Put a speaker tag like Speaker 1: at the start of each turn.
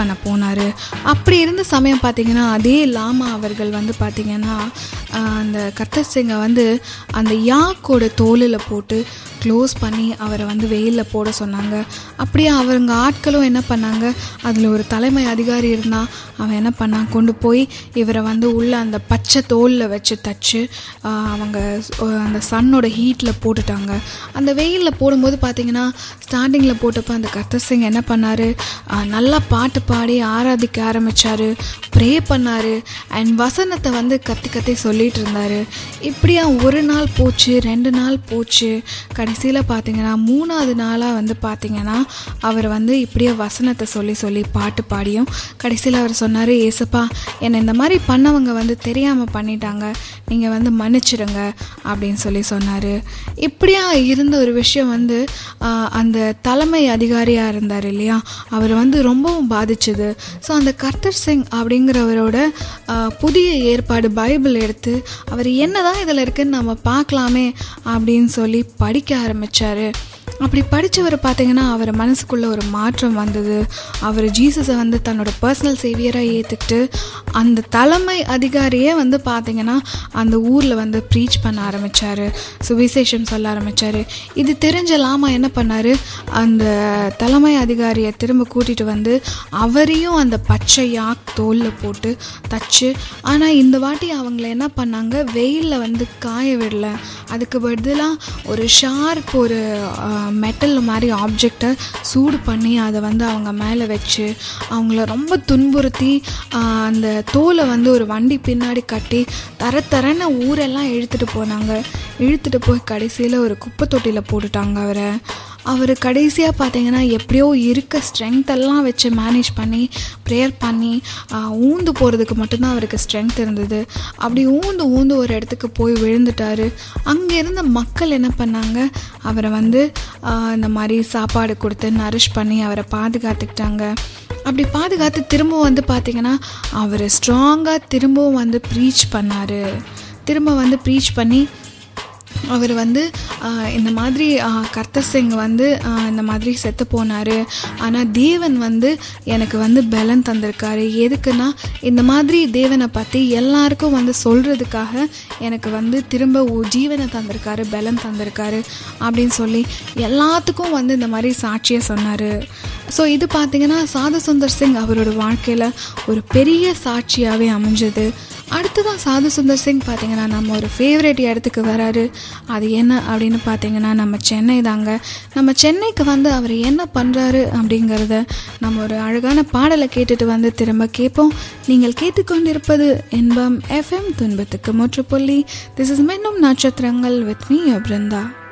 Speaker 1: பண்ண போனார் அப்படி இருந்த சமயம் பார்த்தீங்கன்னா அதே லாமா அவர்கள் வந்து பார்த்தீங்கன்னா ஆஹ், அந்த கர்த்தர் சிங்கை வந்து அந்த யாக்கோட தோலில் போட்டு க்ளோஸ் பண்ணி அவரை வந்து வெயிலில் போட சொன்னாங்க அப்படியே அவங்க ஆட்களும் என்ன பண்ணாங்க அதில் ஒரு தலைமை அதிகாரி இருந்தால் அவன் என்ன பண்ணான் கொண்டு போய் இவரை வந்து உள்ள அந்த பச்சை தோலில் வச்சு தச்சு ஆஹ், அவங்க ஆஹ், அந்த சன்னோட ஹீட்டில் போட்டுட்டாங்க அந்த வெயிலில் போடும்போது பார்த்தீங்கன்னா ஸ்டார்டிங்கில் போட்டப்போ அந்த கர்த்தர் சிங் என்ன பண்ணார் நல்லா பாட்டு பாடி ஆராதிக்க ஆரம்பித்தார் ப்ரே பண்ணார் அண்ட் வசனத்தை வந்து கத்தி கத்தி சொல்லிட்டு இருந்தார் இப்படியா ஒரு நாள் போச்சு ரெண்டு நாள் போச்சு கடைசியில் பார்த்தீங்கன்னா மூணாவது நாளாக வந்து பார்த்தீங்கன்னா அவர் வந்து இப்படியே வசனத்தை சொல்லி சொல்லி பாட்டு பாடியும் கடைசியில் அவர் சொன்னார் ஏசப்பா என்னை இந்த மாதிரி பண்ணவங்க வந்து தெரியாமல் பண்ணிட்டாங்க நீங்கள் வந்து மன்னிச்சிடுங்க அப்படின்னு சொல்லி சொன்னார் இப்படியா இருந்த ஒரு விஷயம் வந்து ஆஹ், அந்த தலைமை அதிகாரியாக இருந்தார் இல்லையா அவர் வந்து ரொம்பவும் பாதிச்சுது ஸோ அந்த கர்த்தர் சிங் அப்படிங்கிறவரோட ஆஹ், புதிய ஏற்பாடு பைபிள் எடுத்து அவர் என்னதான் இதில் இருக்குன்னு நம்ம பார்க்கலாமே அப்படின்னு சொல்லி படிக்க ஆரம்பித்தார் அப்படி படித்தவர் பார்த்தீங்கன்னா அவர் மனசுக்குள்ள ஒரு மாற்றம் வந்தது அவர் ஜீசஸை வந்து தன்னோட பர்சனல் சேவியராக ஏற்றுக்கிட்டு அந்த தலைமை அதிகாரியே வந்து பார்த்தீங்கன்னா அந்த ஊரில் வந்து ப்ரீச் பண்ண ஆரம்பித்தார் சுவிசேஷம் சொல்ல ஆரம்பித்தார் இது தெரிஞ்ச லாமா என்ன பண்ணார் அந்த தலைமை அதிகாரியை திரும்ப கூட்டிகிட்டு வந்து அவரையும் அந்த பச்சை யாக் தோலில் போட்டு தச்சு ஆனால் இந்த வாட்டி அவங்கள என்ன பண்ணாங்க வெயிலில் வந்து காய விடல அதுக்கு பதிலாக ஒரு ஷார்ப் ஒரு மெட்டல் மாதிரி ஆப்ஜெக்டை சூடு பண்ணி அதை வந்து அவங்க மேலே வச்சு அவங்கள ரொம்ப துன்புறுத்தி ஆஹ், அந்த தோலை வந்து ஒரு வண்டி பின்னாடி கட்டி தர தரன்னு ஊரெல்லாம் இழுத்துட்டு போனாங்க இழுத்துட்டு போய் கடைசியில் ஒரு குப்பை தொட்டியில் போட்டுட்டாங்க அவரை அவர் கடைசியாக பார்த்தீங்கன்னா எப்படியோ இருக்க ஸ்ட்ரென்த் எல்லாம் வச்சு மேனேஜ் பண்ணி ப்ரேயர் பண்ணி ஆஹ், ஊந்து போகிறதுக்கு மட்டும்தான் அவருக்கு ஸ்ட்ரென்த் இருந்தது அப்படி ஊந்து ஊந்து ஒரு இடத்துக்கு போய் விழுந்துட்டாரு அங்கே இருந்த மக்கள் என்ன பண்ணாங்க அவரை வந்து ஆஹ், இந்த மாதிரி சாப்பாடு கொடுத்து நரிஷ் பண்ணி அவரை பாதுகாத்துக்கிட்டாங்க அப்படி பாதுகாத்து திரும்பவும் வந்து பார்த்தீங்கன்னா அவர் ஸ்ட்ராங்காக திரும்பவும் வந்து ப்ரீச் பண்ணார் திரும்ப வந்து ப்ரீச் பண்ணி அவர் வந்து ஆஹ், இந்த மாதிரி ஆஹ், கர்த்தர் சிங் வந்து ஆஹ், இந்த மாதிரி செத்து போனார் ஆனால் தேவன் வந்து எனக்கு வந்து பலன் தந்திருக்காரு எதுக்குன்னா இந்த மாதிரி தேவனை பற்றி எல்லாருக்கும் வந்து சொல்கிறதுக்காக எனக்கு வந்து திரும்ப உ- ஜீவனை தந்திருக்காரு பலன் தந்திருக்காரு அப்படின்னு சொல்லி எல்லாத்துக்கும் வந்து இந்த மாதிரி சாட்சியை சொன்னார் ஸோ இது பார்த்தீங்கன்னா சாது சுந்தர் சிங் அவரோட வாழ்க்கையில் ஒரு பெரிய சாட்சியாகவே அமைஞ்சது அடுத்ததான் சாது சுந்தர் சிங் பார்த்தீங்கன்னா நம்ம ஒரு ஃபேவரட் இடத்துக்கு வராரு அது என்ன அப்படின்னு பார்த்தீங்கன்னா நம்ம சென்னை தாங்க நம்ம சென்னைக்கு வந்து அவர் என்ன பண்ணுறாரு அப்படிங்கிறத நம்ம ஒரு அழகான பாடலை கேட்டுட்டு வந்து திரும்ப கேட்போம் நீங்கள் கேட்டுக்கொண்டிருப்பது இன்பம் எஃப்எம் துன்பத்துக்கு முற்றுப்புள்ளி திஸ் இஸ் மென்னும் நட்சத்திரங்கள் வித் மீ பிருந்தா